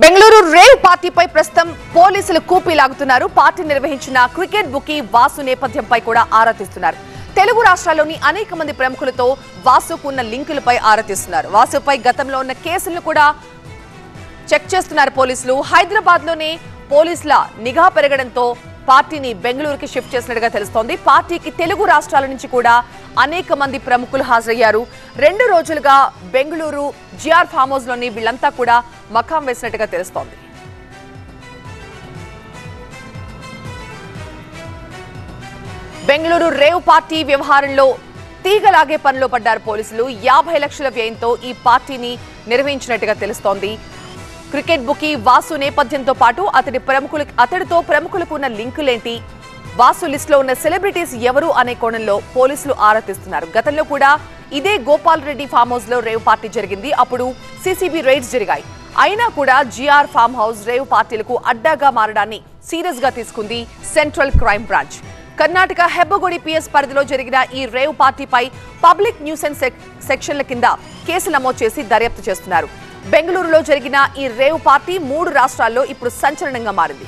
Bengaluru rave పార్టీపై ప్రస్తుతం పోలీసులు కూపీ లాగుతున్నారు పార్టీ నిర్వహించిన క్రికెట్ బుకీ వాసు నేపథ్యంపై కూడా ఆరా తీస్తున్నారు తెలుగు రాష్ట్రాల్లోని అనేక మంది ప్రముఖులతో వాసుకు ఉన్న లింకులపై ఆరా తీస్తున్నారు వాసుపై గతంలో ఉన్న కేసులను కూడా చెక్ చేస్తున్నారు పోలీసులు హైదరాబాద్ లోనే పోలీసుల నిఘా పెరగడంతో పార్టీని బెంగళూరుకి షిఫ్ట్ చేసినట్టుగా తెలుస్తోంది పార్టీకి తెలుగు రాష్ట్రాల నుంచి కూడా అనేక మంది ప్రముఖులు హాజరయ్యారు రెండు రోజులుగా బెంగళూరు జిఆర్ ఫామ్ హౌస్ లోని వీళ్ళంతా కూడా మకాం వేసినట్టుగా తెలుస్తోంది బెంగళూరు రేవ్ పార్టీ వ్యవహారంలో తీగలాగే పనిలో పడ్డారు పోలీసులు యాభై లక్షల వ్యయంతో ఈ పార్టీని నిర్వహించినట్టుగా తెలుస్తోంది క్రికెట్ బుకీ వాసు నేపథ్యంతో పాటు అతడి ప్రముఖులు అతడితో ప్రముఖులకు ఉన్న లింకులేంటి వాసు లిస్టులో ఉన్న సెలబ్రిటీస్ ఎవరు అనే కోణంలో పోలీసులు ఆరా తీస్తున్నారు గతంలో కూడా ఇదే గోపాల్ రెడ్డి ఫామ్ హౌస్ లో రేవ్ పార్టీ జరిగింది అప్పుడు సీసీబీ రైడ్స్ జరిగాయి అయినా కూడా జిఆర్ ఫామ్ హౌస్ రేవ్ పార్టీలకు అడ్డాగా మారడాన్ని సీరియస్ గా తీసుకుంది central crime branch Karnataka Hebbagodi PS పరిధిలో జరిగిన ఈ రేవ్ పార్టీపై పబ్లిక్ న్యూసెన్స్ సెక్- సెక్షన్ల కింద కేసు నమోదు చేసి దర్యాప్తు చేస్తున్నారు బెంగళూరులో జరిగిన ఈ రేవ్ పార్టీ మూడు రాష్ట్రాల్లో ఇప్పుడు సంచలనంగా మారింది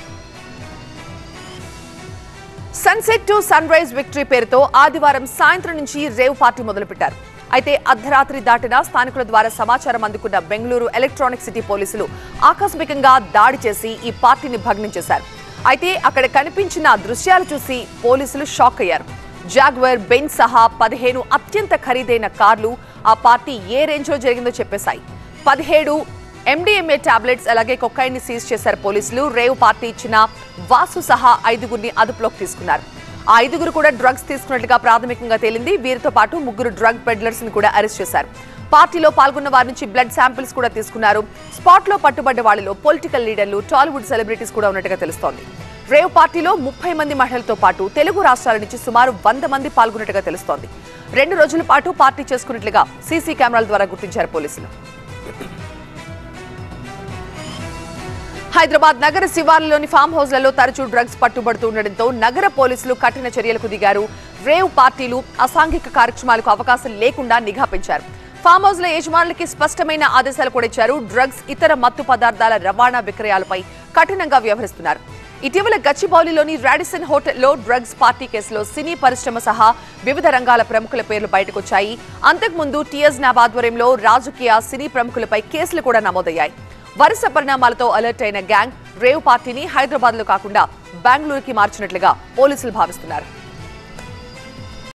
sunset to sunrise victory పేరుతో ఆదివారం సాయంత్రం నుంచి రేవ్ పార్టీ మొదలుపెట్టారు అయితే అర్ధరాత్రి దాటిన స్థానికుల ద్వారా సమాచారం అందుకున్న బెంగళూరు ఎలక్ట్రానిక్ సిటీ పోలీసులు ఆకస్మికంగా దాడి చేసి ఈ పార్టీని భగ్నం చేశారు అయితే అక్కడ కనిపించిన దృశ్యాలు చూసి పోలీసులు షాక్ అయ్యారు జాగ్వర్ బెంజ్ సహా పదిహేను అత్యంత ఖరీదైన కార్లు ఆ పార్టీ ఏ రేంజ్లో జరిగిందో చెప్పేశాయి పదిహేడు ఎండిఎంఏ టాబ్లెట్స్ అలాగే కొకైన్ ని సీజ్ చేశారు పోలీసులు రేవ్ పార్టీ ఇచ్చిన వాసు సహా ఐదుగురిని అదుపులోకి తీసుకున్నారు ఆ ఐదుగురు కూడా డ్రగ్స్ తీసుకున్నట్లుగా ప్రాథమికంగా తేలింది వీరితో పాటు ముగ్గురు డ్రగ్ పెడ్లర్స్ ని కూడా అరెస్ట్ చేశారు పార్టీలో పాల్గొన్న వారి నుంచి బ్లడ్ శాంపిల్స్ కూడా తీసుకున్నారు స్పాట్ లో పట్టుబడ్డ వాళ్ళలో పొలిటికల్ లీడర్లు టాలీవుడ్ సెలబ్రిటీస్ కూడా ఉన్నట్టుగా తెలుస్తోంది రేవ్ పార్టీలో ముప్పై మంది మహిళలతో పాటు తెలుగు రాష్ట్రాల నుంచి సుమారు వంద మంది పాల్గొన్నట్టుగా తెలుస్తోంది రెండు రోజుల పాటు పార్టీ చేసుకున్నట్లుగా సీసీ కెమెరాల ద్వారా గుర్తించారు పోలీసులు హైదరాబాద్ నగర శివార్లలోని ఫామ్ హౌస్లలో తరచూ డ్రగ్స్ పట్టుబడుతూ ఉండడంతో నగర పోలీసులు కఠిన చర్యలకు దిగారు రేవ్ పార్టీలు అసాంఘిక కార్యక్రమాలకు అవకాశం లేకుండా నిఘా పెంచారు ఫామ్ హౌస్ల యజమానులకి స్పష్టమైన ఆదేశాలు కూడా ఇచ్చారు డ్రగ్స్ ఇతర మత్తు పదార్థాల రవాణా విక్రయాలపై కఠినంగా వ్యవహరిస్తున్నారు ఇటీవల గచ్చిబౌలిలోని రాడిసన్ హోటల్లో డ్రగ్స్ పార్టీ కేసులో సినీ పరిశ్రమ సహా వివిధ రంగాల ప్రముఖుల పేర్లు బయటకొచ్చాయి అంతకుముందు టీఎస్ నాబ్ ఆధ్వర్యంలో రాజకీయ సినీ ప్రముఖులపై కేసులు కూడా నమోదయ్యాయి వరుస పరిణామాలతో అలర్ట్ అయిన గ్యాంగ్ రేవ్ పార్టీని హైదరాబాద్ లో కాకుండా బెంగళూరుకి మార్చినట్లుగా పోలీసులు భావిస్తున్నారు